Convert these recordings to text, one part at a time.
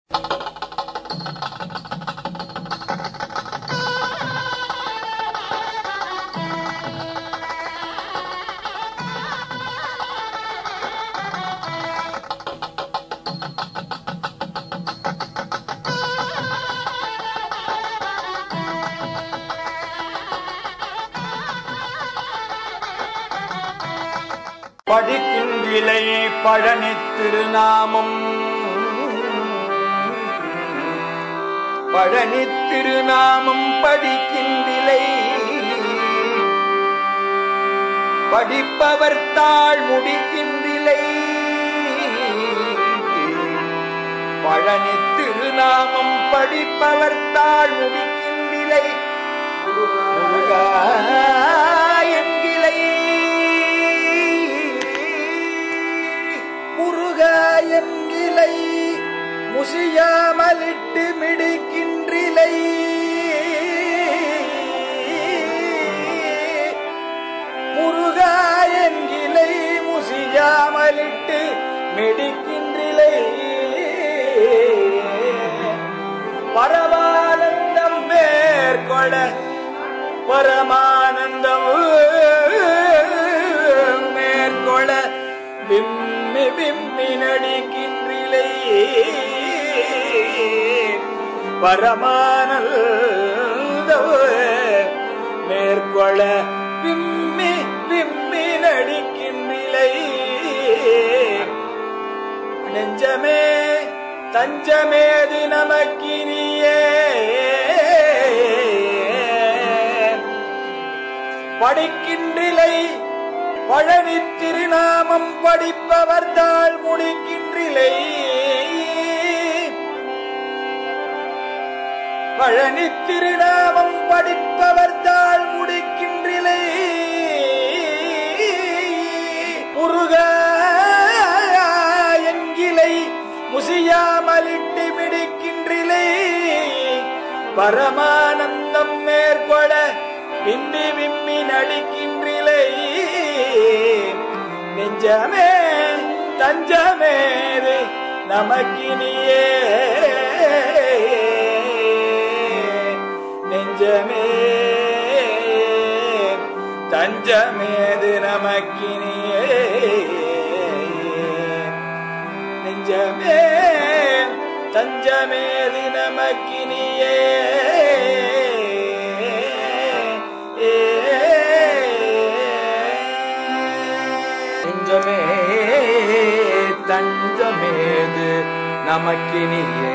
படிக்கின்றிலை பழனி திருநாமம் பழனி திருநாமம் படிக்கின்றிலை படிப்பவர் தாழ் முடிக்கின்றிலை பழனி திருநாமம் படிப்பவர் தாழ் முடிக்கின்றிலை முருகா என்கிலை முருகா என்கிலை முசியாமலிட்டு மிடிக்கின்றிலை முருகா என்கிலை முசியாமலிட்டு மிடிக்கின்றிலை பரமானந்தம் மேற்கொள்ள பரமானந்தம் மேற்கொள்ள விம்மி விம்மி நடிக்கின்றிலை பரமானந்தம் மேற்கொள்ள விம்மி விம்மி நடிக்கின்றிலை நெஞ்சமே தஞ்சமேது நமக்கினியே படிக்கின்றிலை பழனி திருநாமம் படிப்பவர் தாழ் முடிக்கின்றிலை பழனி திருநாமம் படிப்பவர் தாழ் முடிக்கின்றிலை முருகா என்கிலை முசியாமலிட்டு மிடிக்கின்றிலை பரமானந்தம் மேற்கொள்ள விம்மி விம்மி நடிக்கின்றிலை நெஞ்சமே தஞ்சமேது நமக்கினியே நெஞ்சமே தஞ்சமேது நமக்கினியே நெஞ்சமே தஞ்சமேது நமக்கினியே நெஞ்சமே தஞ்சமேது நமக்கினியே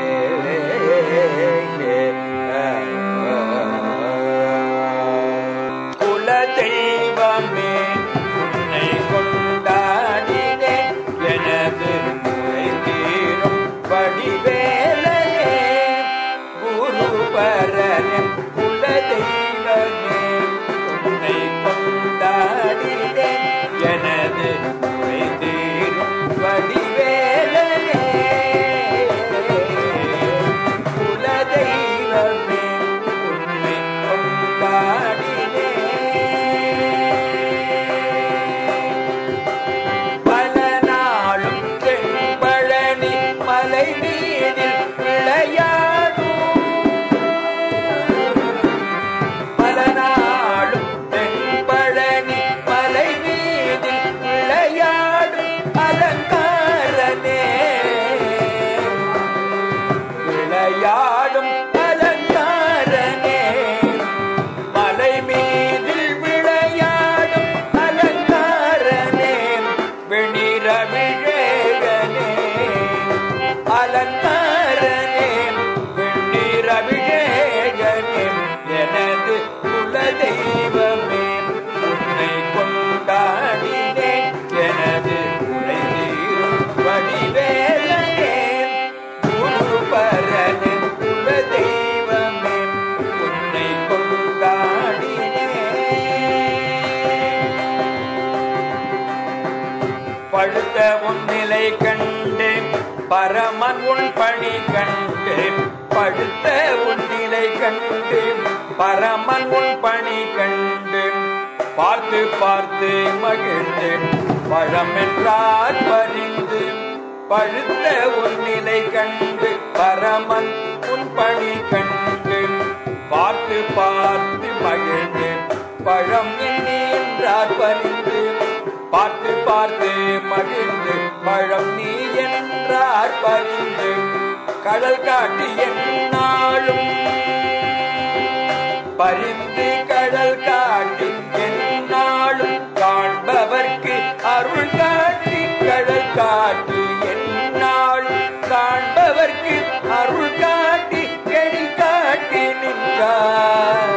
குல தெய்வமே உன்னை கொண்டாடினே எனது முறை தீரும் வடிவேலையே குருபரனே குல தெய்வமே உன்னை கொண்டாடினே எனது முறை தீரும் வடிவேலையே குல தெய்வமே உன்னை கொண்டாடினே பல நாளும் தென்பழனி மலை மீதில் விளையாடும் பல நாளும் தென்பழனி மலை மீதில் விளையாடும் அலங்காரனே விளையாடும் அலங்காரனே மலை மீதில் விளையாடும் அலங்காரனே வெண்ணிறவிழேகனே அலங்காரனே வெண்ணிறவிழேகனே எனது குல தெய்வமே உன்னை கொண்டாடினேன் எனது உரை தீரும் வடிவேலையே குரு பரனின் குல தெய்வமே உன்னை கொண்டாடினேன் பழுத்த உன்னிலை கண்டு பரமன் உன் பணி கண்டு பழுத்த உன்னிலை கண்டு பரமன் உன் பணி கண்டு பார்த்து பார்த்து மகிழ்ந்து பழமென்றார் பறிந்து பழுத்த உன்னிலை கண்டு பரமன் உன் பணி கண்டு பார்த்து பார்த்து மகிழ்ந்து பழம் எண்ணி என்றார் பறிந்து பார்த்து பார்த்து மகிழ்ந்து பழம் நீ என்றார் பறிந்து கடல் காட்டி என்னாலும் பரிந்து கடல் காட்டி என்னாலும் காண்பவர்க்கு அருள் காட்டி கடல் காட்டி என்னாலும் காண்பவர்க்கு அருள் காட்டி கெழி காட்டி நின்றார்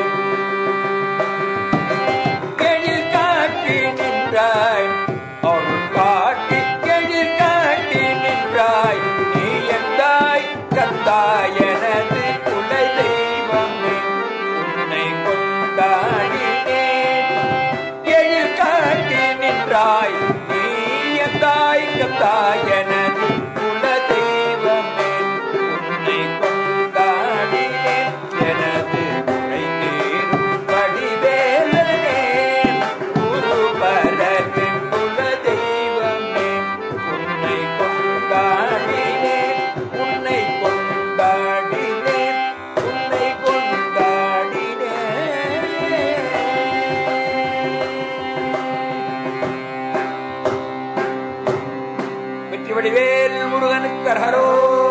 கெழில் காட்டி நின்றாய் அருள் காட்டி கெழில் காட்டி நின்றாய் நீ எந்தாய் கந்தாய் எனது குலை தெய்வமே உன்னை கொண்டாடினேன் எழில் காட்டி நின்றாய் நீ எந்தாய் கந்தாய் எனது குல தெய்வமே உன்னை கொண்டாடினேன் எனது குறை தீரும் வடிவேலனே குருபரனின் குல தெய்வமே உன்னை கொண்டாடினேன் உன்னை கொண்டாடினேன் உன்னை கொண்டாடினேன் வெற்றி வடிவேல் முருகனுக்கு ஹரோ